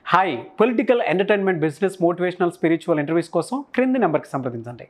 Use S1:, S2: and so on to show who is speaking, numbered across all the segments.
S1: hi political entertainment business motivational spiritual interviews కోసం క్రింది నెంబర్కి సంప్రదించండి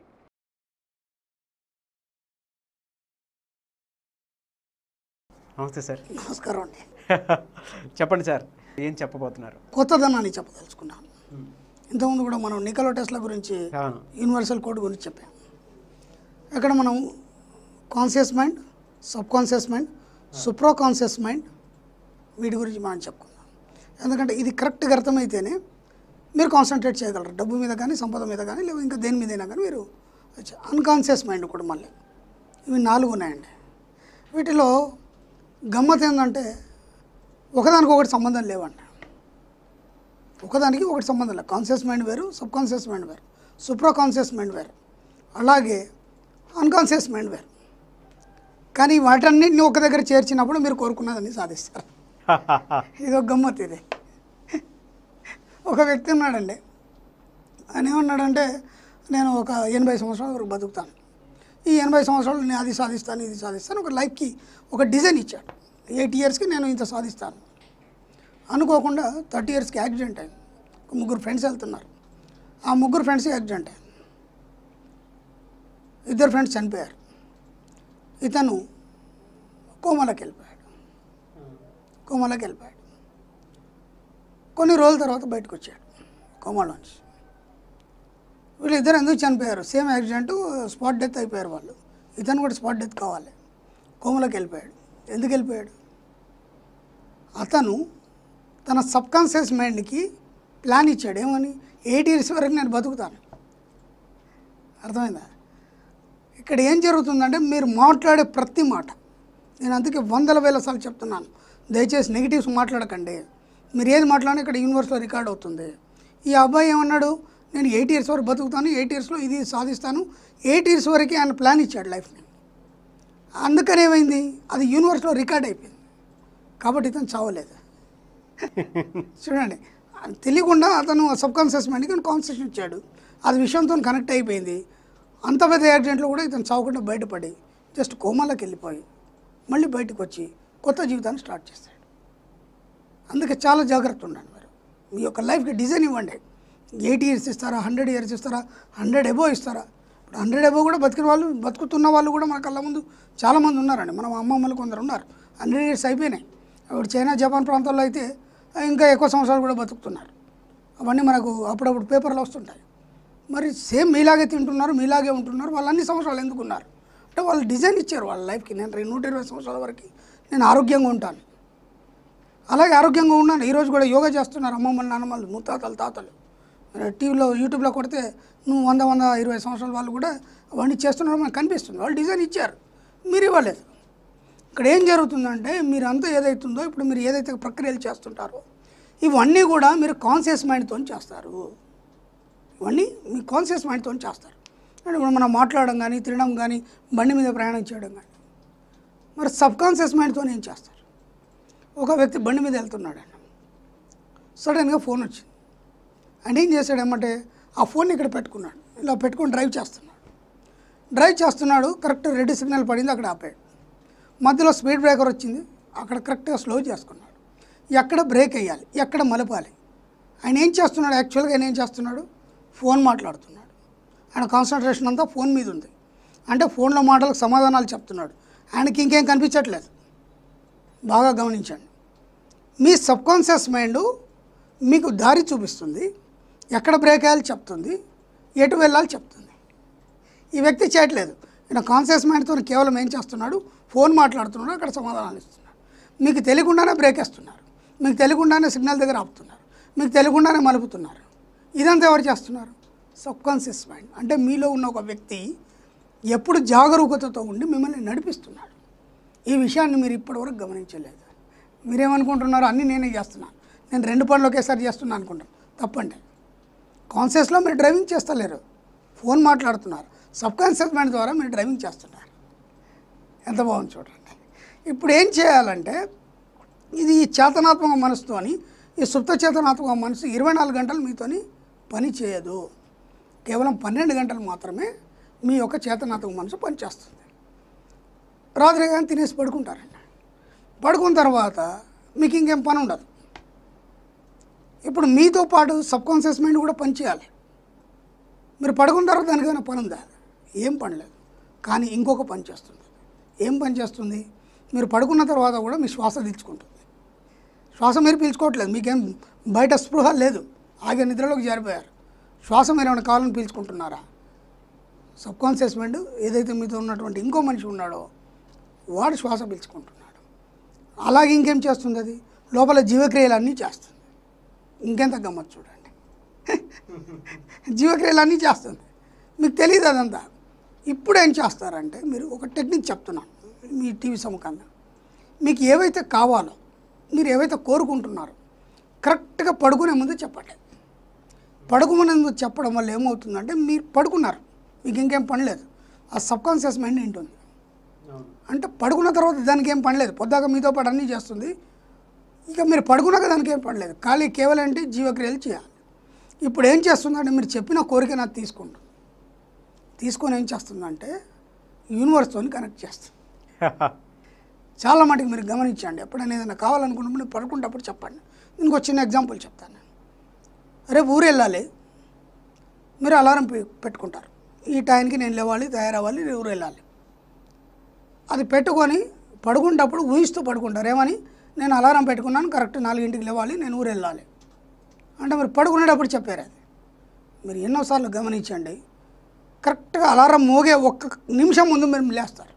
S1: నమస్తే సార్
S2: నమస్కారం అండి
S1: చెప్పండి సార్ ఏం చెప్పబోతున్నారు
S2: కొత్తదనాన్ని చెప్పదలుచుకున్నాను ఇంతకుముందు కూడా మనం నికలో టెస్ట్ల గురించి
S1: అవును
S2: యూనివర్సల్ కోడ్ గురించి చెప్పాం ఇక్కడ మనం conscious mind subconscious mind superconscious mind వీటి గురించి మనం చెప్పుకుందాం ఎందుకంటే ఇది కరెక్ట్గా అర్థమైతేనే మీరు కాన్సన్ట్రేట్ చేయగలరు డబ్బు మీద కానీ సంపద మీద కానీ లేదా ఇంకా దేని మీదైనా కానీ మీరు అన్కాన్షియస్ మైండ్ కూడా మళ్ళీ ఇవి నాలుగు ఉన్నాయండి వీటిలో గమ్మత్ ఏంటంటే ఒకదానికి ఒకటి సంబంధం లేవండి ఒకదానికి ఒకటి సంబంధం లేదు కాన్షియస్ మైండ్ వేరు సబ్ కాన్షియస్ మైండ్ వేరు సూప్రో కాన్షియస్ మైండ్ వేరు అలాగే అన్కాన్షియస్ మైండ్ వేరు కానీ వాటన్నిటిని ఒక దగ్గర చేర్చినప్పుడు మీరు కోరుకున్నదాన్ని సాధిస్తారు ఇది ఒక గమ్మత్ ఇది ఒక వ్యక్తి ఉన్నాడండి ఆయన ఏమన్నాడంటే నేను ఒక ఎనభై సంవత్సరాల వరకు బతుకుతాను ఈ ఎనభై సంవత్సరాలు నేను అది సాధిస్తాను ఇది సాధిస్తాను ఒక లైఫ్కి ఒక డిజైన్ ఇచ్చాడు ఎయిట్ ఇయర్స్కి నేను ఇంత సాధిస్తాను అనుకోకుండా థర్టీ ఇయర్స్కి యాక్సిడెంట్ అయింది ఒక ముగ్గురు ఫ్రెండ్స్ వెళ్తున్నారు ఆ ముగ్గురు ఫ్రెండ్స్ యాక్సిడెంట్ అయింది ఇద్దరు ఫ్రెండ్స్ చనిపోయారు ఇతను కోమలోకి వెళ్ళిపోయాడు కోమలోకి వెళ్ళిపోయాడు కొన్ని రోజుల తర్వాత బయటకు వచ్చాడు కోమాలోంచి వీళ్ళిద్దరు ఎందుకు చనిపోయారు సేమ్ యాక్సిడెంట్ స్పాట్ డెత్ అయిపోయారు వాళ్ళు ఇతను కూడా స్పాట్ డెత్ కావాలి కోమలోకి వెళ్ళిపోయాడు ఎందుకు వెళ్ళిపోయాడు అతను తన సబ్కాన్షియస్ మైండ్కి ప్లాన్ ఇచ్చాడు ఏమని ఎయిట్ ఇయర్స్ వరకు నేను బతుకుతాను అర్థమైందా ఇక్కడ ఏం జరుగుతుందంటే మీరు మాట్లాడే ప్రతి మాట నేను అందుకే వందల వేల సార్లు చెప్తున్నాను దయచేసి నెగిటివ్స్ మాట్లాడకండి మీరు ఏది మాట్లాడినా ఇక్కడ యూనివర్స్లో రికార్డ్ అవుతుంది ఈ అబ్బాయి ఏమన్నాడు నేను ఎయిట్ ఇయర్స్ వరకు బతుకుతాను ఎయిట్ ఇయర్స్లో ఇది సాధిస్తాను ఎయిట్ ఇయర్స్ వరకు ఆయన ప్లాన్ ఇచ్చాడు లైఫ్ని అందుకని ఏమైంది అది యూనివర్స్లో రికార్డ్ అయిపోయింది కాబట్టి ఇతను చావలేదు చూడండి తెలియకుండా అతను సబ్ కాన్షియస్ మైండ్కి కాన్షియస్ ఇచ్చాడు అది విషయంతో కనెక్ట్ అయిపోయింది అంత పెద్ద యాక్సిడెంట్లో కూడా ఇతను చావకుండా బయటపడి జస్ట్ కోమాలోకి వెళ్ళిపోయి మళ్ళీ బయటకు వచ్చి కొత్త జీవితాన్ని స్టార్ట్ చేస్తాడు అందుకే చాలా జాగ్రత్త ఉండండి మీరు మీ యొక్క లైఫ్కి డిజైన్ ఇవ్వండి ఎయిటీ ఇయర్స్ ఇస్తారా హండ్రెడ్ ఇయర్స్ ఇస్తారా హండ్రెడ్ ఎబో ఇస్తారా ఇప్పుడు హండ్రెడ్ ఎబో కూడా బతికిన వాళ్ళు బతుకుతున్న వాళ్ళు కూడా మన కళ్ళ ముందు చాలామంది ఉన్నారండి మనం అమ్మమ్మలు కొందరు ఉన్నారు హండ్రెడ్ ఇయర్స్ అయిపోయినాయి ఇప్పుడు చైనా జపాన్ ప్రాంతాల్లో అయితే ఇంకా ఎక్కువ సంవత్సరాలు కూడా బతుకుతున్నారు అవన్నీ మనకు అప్పుడప్పుడు పేపర్లో వస్తుంటాయి మరి సేమ్ మీలాగే తింటున్నారు మీలాగే ఉంటున్నారు వాళ్ళు అన్ని సంవత్సరాలు ఎందుకు ఉన్నారు అంటే వాళ్ళు డిజైన్ ఇచ్చారు వాళ్ళ లైఫ్కి నేను రెండు నూట ఇరవై సంవత్సరాల వరకు నేను ఆరోగ్యంగా ఉంటాను అలాగే ఆరోగ్యంగా ఉన్నాను ఈరోజు కూడా యోగా చేస్తున్నారు అమ్మమ్మలు నాన్నమ్మలు ముత్తాతలు తాతలు మీరు టీవీలో యూట్యూబ్లో కొడితే నువ్వు వంద వంద ఇరవై సంవత్సరాల వాళ్ళు కూడా అవన్నీ చేస్తున్నారు మనకు కనిపిస్తుంది వాళ్ళు డిజైన్ ఇచ్చారు మీరు ఇవ్వలేదు ఇక్కడ ఏం జరుగుతుందంటే మీరు అంతా ఏదైతుందో ఇప్పుడు మీరు ఏదైతే ప్రక్రియలు చేస్తుంటారో ఇవన్నీ కూడా మీరు కాన్షియస్ మైండ్తో చేస్తారు ఇవన్నీ మీ కాన్షియస్ మైండ్తో చేస్తారు అంటే ఇప్పుడు మనం మాట్లాడడం కానీ తినడం కానీ బండి మీద ప్రయాణం చేయడం కానీ మరి సబ్ కాన్షియస్ మైండ్తో ఏం చేస్తారు ఒక వ్యక్తి బండి మీద వెళ్తున్నాడు అండి సడన్గా ఫోన్ వచ్చింది ఆయన ఏం చేశాడు ఏమంటే ఆ ఫోన్ ఇక్కడ పెట్టుకున్నాడు ఇలా పెట్టుకొని డ్రైవ్ చేస్తున్నాడు డ్రైవ్ చేస్తున్నాడు కరెక్ట్ రెడ్ సిగ్నల్ పడింది అక్కడ ఆపాడు మధ్యలో స్పీడ్ బ్రేకర్ వచ్చింది అక్కడ కరెక్ట్గా స్లో చేసుకున్నాడు ఎక్కడ బ్రేక్ వేయాలి ఎక్కడ మలపాలి ఆయన ఏం చేస్తున్నాడు యాక్చువల్గా ఆయన ఏం చేస్తున్నాడు ఫోన్ మాట్లాడుతున్నాడు ఆయన కాన్సన్ట్రేషన్ అంతా ఫోన్ మీద ఉంది అంటే ఫోన్లో మాటలకు సమాధానాలు చెప్తున్నాడు ఆయనకి ఇంకేం కనిపించట్లేదు బాగా గమనించండి మీ సబ్కాన్షియస్ మైండ్ మీకు దారి చూపిస్తుంది ఎక్కడ బ్రేక్ వేయాలి చెప్తుంది ఎటు వెళ్ళాలి చెప్తుంది ఈ వ్యక్తి చేయట్లేదు ఈయన కాన్షియస్ మైండ్తో కేవలం ఏం చేస్తున్నాడు ఫోన్ మాట్లాడుతున్నాడు అక్కడ సమాధానాలు ఇస్తున్నాడు మీకు తెలియకుండానే బ్రేక్ వేస్తున్నారు మీకు తెలియకుండానే సిగ్నల్ దగ్గర ఆపుతున్నారు మీకు తెలియకుండానే మలుపుతున్నారు ఇదంతా ఎవరు చేస్తున్నారు సబ్కాన్షియస్ మైండ్ అంటే మీలో ఉన్న ఒక వ్యక్తి ఎప్పుడు జాగరూకతతో ఉండి మిమ్మల్ని నడిపిస్తున్నాడు ఈ విషయాన్ని మీరు ఇప్పటివరకు గమనించలేదు మీరేమనుకుంటున్నారు అన్నీ నేనే చేస్తున్నాను నేను రెండు పనులు ఒకేసారి చేస్తున్నాను అనుకుంటాను తప్పండి కాన్షియస్లో మీరు డ్రైవింగ్ చేస్తలేరు ఫోన్ మాట్లాడుతున్నారు సబ్ కాన్షియస్ మైండ్ ద్వారా మీరు డ్రైవింగ్ చేస్తున్నారు ఎంత బాగుంది చూడండి ఇప్పుడు ఏం చేయాలంటే ఇది ఈ చేతనాత్మక మనసుతోని ఈ సుప్త చేతనాత్మక మనసు ఇరవై నాలుగు గంటలు మీతోని పని చేయదు కేవలం పన్నెండు గంటలు మాత్రమే మీ యొక్క చేతనాత్మక మనసు పనిచేస్తుంది రాత్రి కానీ తినేసి పడుకుంటారండి పడుకున్న తర్వాత మీకు ఇంకేం పని ఉండదు ఇప్పుడు మీతో పాటు సబ్ కాన్షియస్ మైండ్ కూడా పనిచేయాలి మీరు పడుకున్న తర్వాత దానికి ఏమైనా పని ఉందా ఏం పని లేదు కానీ ఇంకొక పని చేస్తుంది ఏం పని చేస్తుంది మీరు పడుకున్న తర్వాత కూడా మీ శ్వాస తీర్చుకుంటుంది శ్వాస మీరు పీల్చుకోవట్లేదు మీకేం బయట స్పృహ లేదు ఆగే నిద్రలోకి జారిపోయారు శ్వాస మీరు ఏమైనా కావాలని పీల్చుకుంటున్నారా సబ్ కాన్షియస్ మైండ్ ఏదైతే మీతో ఉన్నటువంటి ఇంకో మనిషి ఉన్నాడో వాడు శ్వాస పీల్చుకుంటున్నాడు అలాగే ఇంకేం చేస్తుంది అది లోపల జీవక్రియలన్నీ చేస్తుంది ఇంకెంత గమ్మత్ చూడండి జీవక్రియలన్నీ చేస్తుంది మీకు తెలియదు అదంతా ఇప్పుడు ఏం చేస్తారంటే మీరు ఒక టెక్నిక్ చెప్తున్నాను మీ టీవీ సముఖంగా మీకు ఏవైతే కావాలో మీరు ఏవైతే కోరుకుంటున్నారో కరెక్ట్గా పడుకునే ముందు చెప్పండి పడుకునే ముందు చెప్పడం వల్ల ఏమవుతుందంటే మీరు పడుకున్నారు మీకు ఇంకేం పని లేదు ఆ సబ్ కాన్షియస్ మైండ్ ఉంటుంది అంటే పడుకున్న తర్వాత దానికి ఏం పని లేదు పొద్దాక మీతో పాటు అన్నీ చేస్తుంది ఇక మీరు పడుకున్నాక దానికి ఏం పని లేదు ఖాళీ కేవలం అంటే జీవక్రియలు చేయాలి ఇప్పుడు ఏం చేస్తుందంటే మీరు చెప్పిన కోరిక నాకు తీసుకుంటుంది తీసుకొని ఏం చేస్తుందంటే యూనివర్స్తో కనెక్ట్ చేస్తుంది చాలా మటుకు మీరు గమనించండి ఎప్పుడైనా ఏదైనా కావాలనుకున్నప్పుడు మీరు పడుకుంటప్పుడు చెప్పండి ఇంకో చిన్న ఎగ్జాంపుల్ చెప్తాను నేను రేపు ఊరు వెళ్ళాలి మీరు అలారం పె- పెట్టుకుంటారు ఈ టైంకి నేను లేవాలి తయారవ్వాలి ఊరు వెళ్ళాలి అది పెట్టుకొని పడుకుంటప్పుడు ఊహిస్తూ పడుకుంటారు ఏమని నేను అలారం పెట్టుకున్నాను కరెక్ట్ నాలుగింటికి లేవాలి నేను ఊరు వెళ్ళాలి అంటే మీరు పడుకునేటప్పుడు చెప్పారు అది మీరు ఎన్నోసార్లు గమనించండి కరెక్ట్గా అలారం మోగే ఒక్క నిమిషం ముందు మీరు లేస్తారు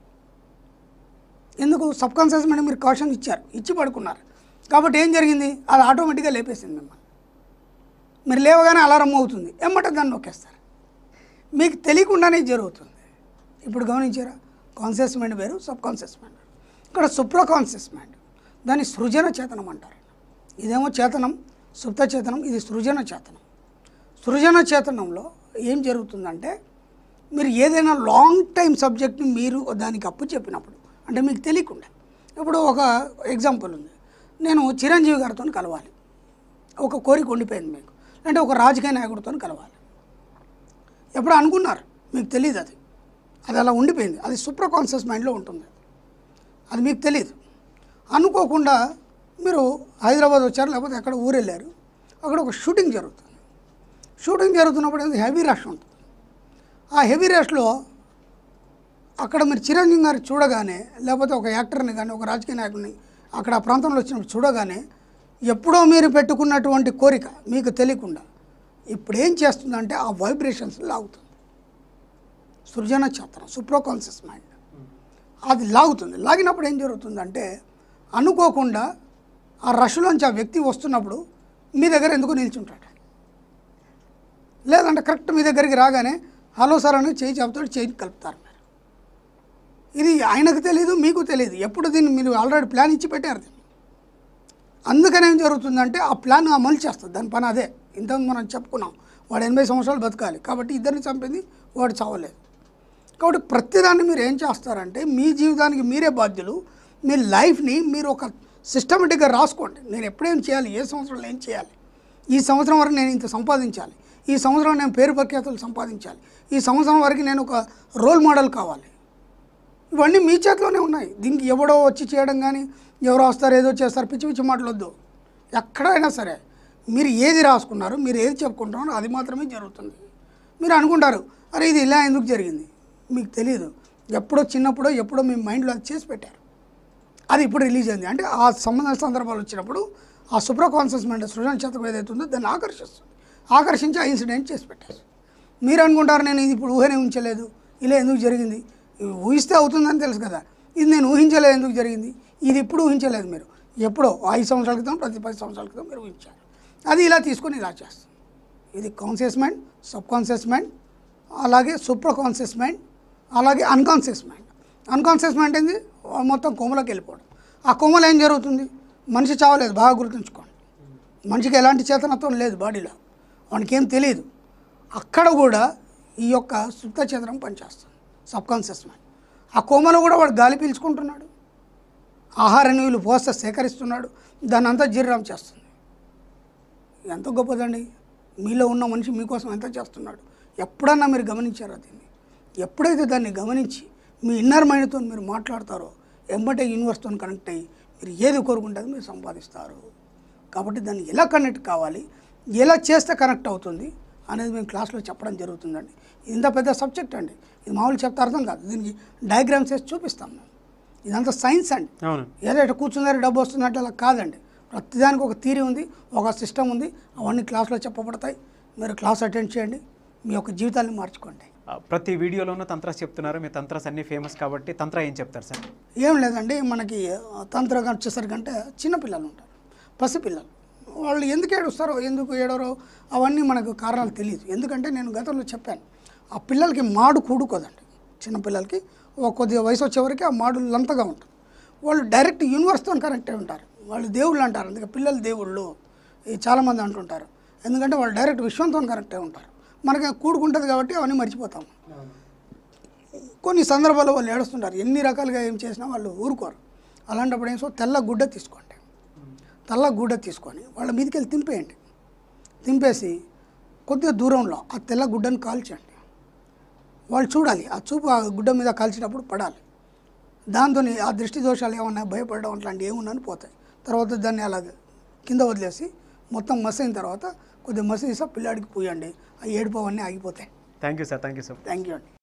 S2: ఎందుకు సబ్ కాన్షియస్ మైండ్ మీరు కాషన్ ఇచ్చారు ఇచ్చి పడుకున్నారు కాబట్టి ఏం జరిగింది అది ఆటోమేటిక్గా లేపేసింది మిమ్మల్ని మీరు లేవగానే అలారం అవుతుంది ఎమ్మట దాన్ని నొక్కేస్తారు మీకు తెలియకుండానే జరుగుతుంది ఇప్పుడు గమనించారా కాన్షియస్ మైండ్ వేరు సబ్ కాన్షియస్ మైండ్ ఇక్కడ సుప్రో కాన్షియస్ మైండ్ దాన్ని సృజన చేతనం అంటారు ఇదేమో చేతనం సుప్త చేతనం ఇది సృజన చేతనం సృజన చేతనంలో ఏం జరుగుతుందంటే మీరు ఏదైనా లాంగ్ టైం సబ్జెక్ట్ని మీరు దానికి అప్పు చెప్పినప్పుడు అంటే మీకు తెలియకుండా ఇప్పుడు ఒక ఎగ్జాంపుల్ ఉంది నేను చిరంజీవి గారితో కలవాలి ఒక కోరిక ఉండిపోయింది మీకు అంటే ఒక రాజకీయ నాయకుడితో కలవాలి ఎప్పుడు అనుకున్నారు మీకు తెలియదు అది అది అలా ఉండిపోయింది అది సూపర్ కాన్షియస్ మైండ్లో ఉంటుంది అది మీకు తెలియదు అనుకోకుండా మీరు హైదరాబాద్ వచ్చారు లేకపోతే ఎక్కడ ఊరు వెళ్ళారు అక్కడ ఒక షూటింగ్ జరుగుతుంది షూటింగ్ జరుగుతున్నప్పుడు హెవీ రష్ ఉంటుంది ఆ హెవీ రష్లో అక్కడ మీరు చిరంజీవి గారు చూడగానే లేకపోతే ఒక యాక్టర్ని కానీ ఒక రాజకీయ నాయకుడిని అక్కడ ఆ ప్రాంతంలో వచ్చినప్పుడు చూడగానే ఎప్పుడో మీరు పెట్టుకున్నటువంటి కోరిక మీకు తెలియకుండా ఇప్పుడు ఏం చేస్తుందంటే ఆ వైబ్రేషన్స్ లాగుతుంది సృజన చేతనం సూప్రో కాన్షియస్ మైండ్ అది లాగుతుంది లాగినప్పుడు ఏం జరుగుతుందంటే అనుకోకుండా ఆ రష్లోంచి ఆ వ్యక్తి వస్తున్నప్పుడు మీ దగ్గర ఎందుకు నిల్చుంటాడు లేదంటే కరెక్ట్ మీ దగ్గరికి రాగానే హలో సార్ అని చేయి చెప్తాడు చేయి కలుపుతారు మీరు ఇది ఆయనకు తెలియదు మీకు తెలియదు ఎప్పుడు దీన్ని మీరు ఆల్రెడీ ప్లాన్ ఇచ్చి పెట్టారు దీన్ని అందుకని ఏం జరుగుతుందంటే ఆ ప్లాన్ అమలు చేస్తుంది దాని పని అదే ఇంతకు మనం చెప్పుకున్నాం వాడు ఎనభై సంవత్సరాలు బతకాలి కాబట్టి ఇద్దరిని చంపింది వాడు చావలేదు కాబట్టి ప్రతిదాన్ని మీరు ఏం చేస్తారంటే మీ జీవితానికి మీరే బాధ్యులు మీ లైఫ్ని మీరు ఒక సిస్టమేటిక్గా రాసుకోండి నేను ఎప్పుడేం చేయాలి ఏ సంవత్సరంలో ఏం చేయాలి ఈ సంవత్సరం వరకు నేను ఇంత సంపాదించాలి ఈ సంవత్సరం నేను పేరు ప్రఖ్యాతులు సంపాదించాలి ఈ సంవత్సరం వరకు నేను ఒక రోల్ మోడల్ కావాలి ఇవన్నీ మీ చేతిలోనే ఉన్నాయి దీనికి ఎవడో వచ్చి చేయడం కానీ ఎవరో వస్తారు ఏదో చేస్తారు పిచ్చి పిచ్చి మాటలొద్దు ఎక్కడైనా సరే మీరు ఏది రాసుకున్నారు మీరు ఏది చెప్పుకుంటున్నారో అది మాత్రమే జరుగుతుంది మీరు అనుకుంటారు అరే ఇది ఇలా ఎందుకు జరిగింది మీకు తెలియదు ఎప్పుడో చిన్నప్పుడో ఎప్పుడో మీ మైండ్లో అది చేసి పెట్టారు అది ఇప్పుడు రిలీజ్ అయింది అంటే ఆ సంబంధ సందర్భాలు వచ్చినప్పుడు ఆ సూపర్ కాన్షియస్ మైండ్ సృజన చేతకు ఏదైతే ఉందో దాన్ని ఆకర్షిస్తుంది ఆకర్షించి ఆ ఇన్సిడెంట్ చేసి పెట్టారు మీరు అనుకుంటారు నేను ఇది ఇప్పుడు ఊహనే ఉంచలేదు ఇలా ఎందుకు జరిగింది ఇవి ఊహిస్తే అవుతుందని తెలుసు కదా ఇది నేను ఊహించలేదు ఎందుకు జరిగింది ఇది ఇప్పుడు ఊహించలేదు మీరు ఎప్పుడో ఐదు సంవత్సరాల క్రితం ప్రతి పది సంవత్సరాల క్రితం మీరు ఊహించారు అది ఇలా తీసుకొని ఇలా చేస్తుంది ఇది conscious mind subconscious mind అలాగే సూపర్ కాన్షియస్ మైండ్ అలాగే అన్కాన్షియస్ మైండ్ అన్కాన్షియస్ మైండ్ ఏంది మొత్తం కోమలోకి వెళ్ళిపోవడం ఆ కోమలో ఏం జరుగుతుంది మనిషి చావలేదు బాగా గుర్తుంచుకోండి మనిషికి ఎలాంటి చేతనత్వం లేదు బాడీలో వానికి ఏం తెలియదు అక్కడ కూడా ఈ యొక్క సుప్త చేతనం పనిచేస్తుంది సబ్ కాన్షియస్ మైండ్ ఆ కోమలో కూడా వాడు గాలి పీల్చుకుంటున్నాడు ఆహార నీళ్ళు పోస్తే సేకరిస్తున్నాడు దాన్ని అంతా జీర్ణం చేస్తుంది ఎంత గొప్పదండి మీలో ఉన్న మనిషి మీకోసం ఎంత చేస్తున్నాడు ఎప్పుడన్నా మీరు గమనించారా దీన్ని ఎప్పుడైతే దాన్ని గమనించి మీ ఇన్నర్ మైండ్తో మీరు మాట్లాడతారో ఎంబటే యూనివర్స్తో కనెక్ట్ అయ్యి మీరు ఏది కోరుకుంటే అది మీరు సంపాదిస్తారు కాబట్టి దాన్ని ఎలా కనెక్ట్ కావాలి ఎలా చేస్తే కనెక్ట్ అవుతుంది అనేది మేము క్లాస్లో చెప్పడం జరుగుతుందండి ఇంత పెద్ద సబ్జెక్ట్ అండి ఇది మామూలు చెప్తే అర్థం కాదు దీనికి డయాగ్రామ్స్ వేసి చూపిస్తాం మేము ఇదంతా సైన్స్ అండి
S1: అవును
S2: ఏదో ఇట్లా కూర్చున్నారు డబ్బు వస్తున్నట్టు అలా కాదండి ప్రతిదానికి ఒక థీరీ ఉంది ఒక సిస్టమ్ ఉంది అవన్నీ క్లాస్లో చెప్పబడతాయి మీరు క్లాస్ అటెండ్ చేయండి మీ యొక్క జీవితాన్ని మార్చుకోండి
S1: ఆ, ప్రతి వీడియోలోనూ తంత్రాస్ చెప్తున్నారు మీ తంత్రాస్ అన్ని ఫేమస్ కాబట్టి తంత్ర ఏం చెప్తారు సార్
S2: ఏం లేదండి మనకి తంత్రగా వచ్చేసరికంటే చిన్నపిల్లలు ఉంటారు పసిపిల్లలు వాళ్ళు ఎందుకు ఏడుస్తారో ఎందుకు ఏడరో అవన్నీ మనకు కారణాలు తెలియదు ఎందుకంటే నేను గతంలో చెప్పాను ఆ పిల్లలకి మాడు కూడుకోదండి చిన్నపిల్లలకి ఒక కొద్దిగా వయసు వచ్చేవరకు ఆ మాడు లంతగా ఉంటుంది వాళ్ళు డైరెక్ట్ యూనివర్స్తో కనెక్ట్ అయి ఉంటారు వాళ్ళు దేవుళ్ళు అంటారు అందుకే పిల్లలు దేవుళ్ళు ఇది చాలామంది అంటుంటారు ఎందుకంటే వాళ్ళు డైరెక్ట్ విశ్వంతో కనెక్ట్ అయి ఉంటారు మనకి కూడుకుంటుంది కాబట్టి అవన్నీ మర్చిపోతాం కొన్ని సందర్భాల్లో వాళ్ళు ఏడుస్తుంటారు ఎన్ని రకాలుగా ఏం చేసినా వాళ్ళు ఊరుకోరు అలాంటప్పుడు ఏం సో తెల్ల గుడ్డ తీసుకోండి తెల్ల గుడ్డ తీసుకొని వాళ్ళ మీదకి వెళ్ళి తింపేయండి తింపేసి కొద్దిగా దూరంలో ఆ తెల్ల గుడ్డను కాల్చండి వాళ్ళు చూడాలి ఆ చూపు ఆ గుడ్డ మీద కాల్చినప్పుడు పడాలి దాంతో ఆ దృష్టి దోషాలు ఏమన్నా భయపడడం అట్లాంటివి ఏమున్నాను పోతాయి తర్వాత దాన్ని అలా కింద వదిలేసి మొత్తం మసైన తర్వాత కొద్దిగా మసీసా పిల్లాడికి పూయండి ఆ ఏడుపు అవన్నీ ఆగిపోతాయి
S1: thank you sir thank you sir
S2: thank you అండి